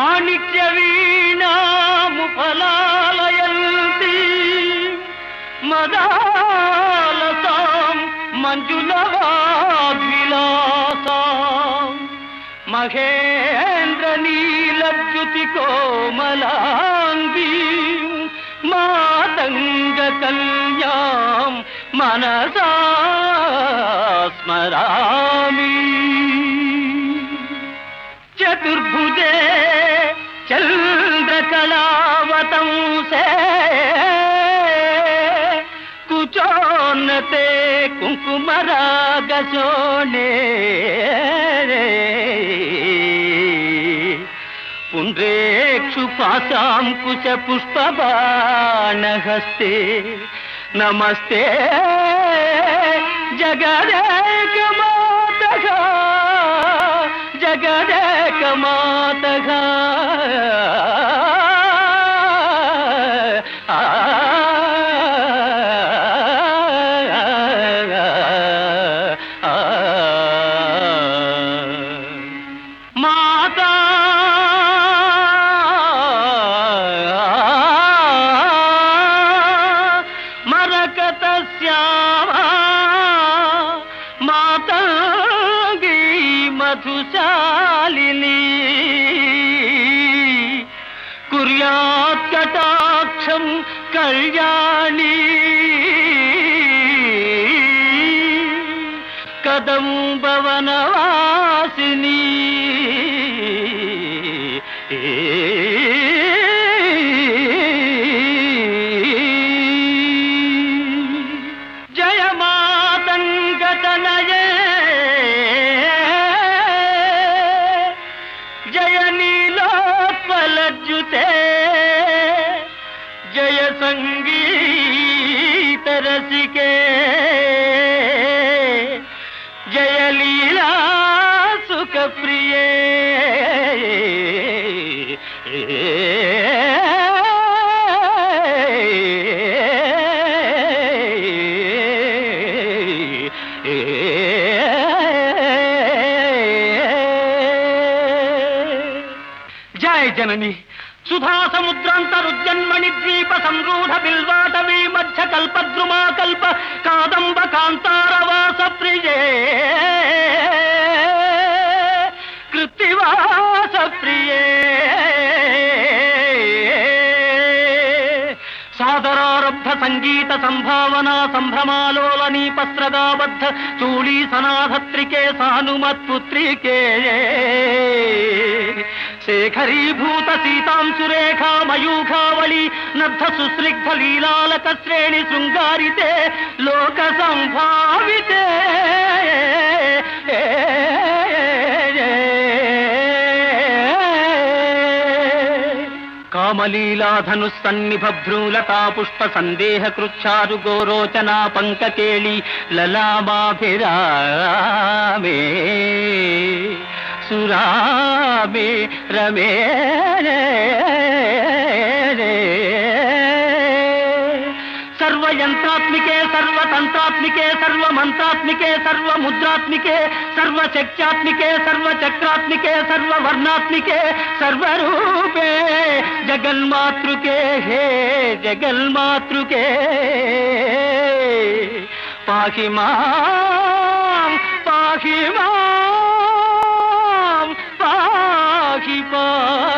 మాణిక్య వీణాము ఫలాలయంతి మదాలసాం మంజులవాగ్విలాసాం మహేంద్ర నీలద్యుతి కోమలాంగీ మాతంగ కన్యాం మనసా స్మరామి చతుర్భుజే చంద్రకళావతంసే కుచోన్నతే కుంకుమరాగశోణే పుండ్రేక్షు పాశాంకుశ పుష్పబాణహస్తే నమస్తే జగదేకమాతగా జగదేకమాతగా మాతా మరకత శ్యామా మాతంగీ మధుశాలిని కుర్యాత్ కటాక్షం కళ్యాణి కదంబవనవాసిని జయ మాతంగతనయే జయ నీలోత్పలజ్జుతే జయ సంగీత రసికే జయ లీలా సుఖ ప్రియే జయ జనని సుధా సముద్రాంతరుజన్మణి ద్వీప సంరూఢ బిల్వాటవీ మధ్య కల్పద్రుమా కల్ప కాదంబ కాంతారవాస ప్రియే కృత్తివాస ప్రియే సాదరారబ్ధ సంగీత సంభావనా సంభ్రమాలోలని పస్త్రగాబద్ధ చూళీ సనాధత్రికే సానుమత్పుత్రికే శేఖరీభూత సీతాంశురేఖా మయూఖావళి నద్ధ సుస్నిగ్ధ లీలాలక శ్రేణి శృంగారితే లోక సంభావితే కామలీలాధను సన్నిభ భ్రూలతా పుష్ప సందేహ కృచ్చారు గోరోచనా పంకకేళి లలామాభిరామే సురామే రమే సర్వయంత్రాత్మికే సర్వతంత్రాత్మికే సర్వమంత్రాత్మికే సర్వముద్రాత్మికే సర్వశక్త్యాత్మికే సర్వచక్రాత్మికే సర్వవర్ణాత్మికే సర్వరూపే జగన్మాతృకే హే జగన్మాతృకే పాహి మాం పాహి మాం పాహి పా